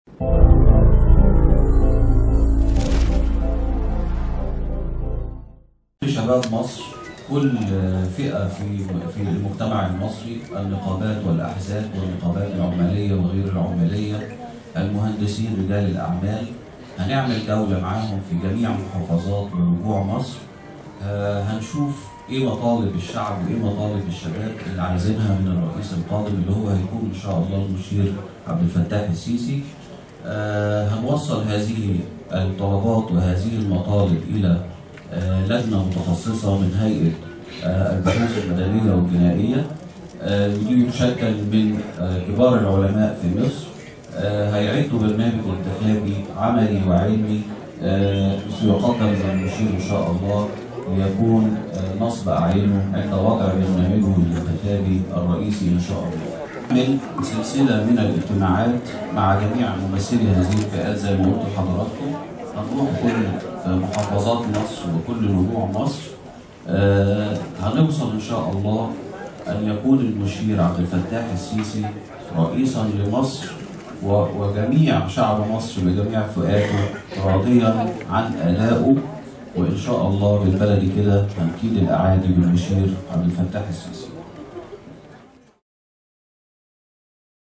شباب مصر كل فئة في في المجتمع المصري النقابات والأحزاب والنقابات العمالية وغير العمالية المهندسين رجال الأعمال هنعمل جولة معاهم في جميع محافظات ورجوع مصر آه، هنشوف ايه مطالب الشعب وايه مطالب الشباب اللي عايزينها من الرئيس القادم اللي هو هيكون ان شاء الله المشير عبد الفتاح السيسي آه، هنوصل هذه الطلبات وهذه المطالب الى آه، لجنه متخصصه من هيئه آه، البحوث المدنيه والجنائيه آه، ودي تشكل من آه، كبار العلماء في مصر آه، هيعدوا برنامج انتخابي عملي وعلمي آه، سيقدم للمشير ان شاء الله ليكون آه، نصب اعينه عند وضع برنامجه الانتخابي الرئيسي ان شاء الله. من سلسله من الاجتماعات مع جميع ممثلي هذه الفئات زي ما قلت لحضراتكم هنروح كل آه، محافظات مصر وكل ربوع مصر آه، هنوصل ان شاء الله ان يكون المشير عبد الفتاح السيسي رئيسا لمصر و- وجميع شعب مصر بجميع فئاته راضيا عن آلائه وإن شاء الله بالبلدي كده هنكيل الأعادي بالمشير عبد الفتاح السيسي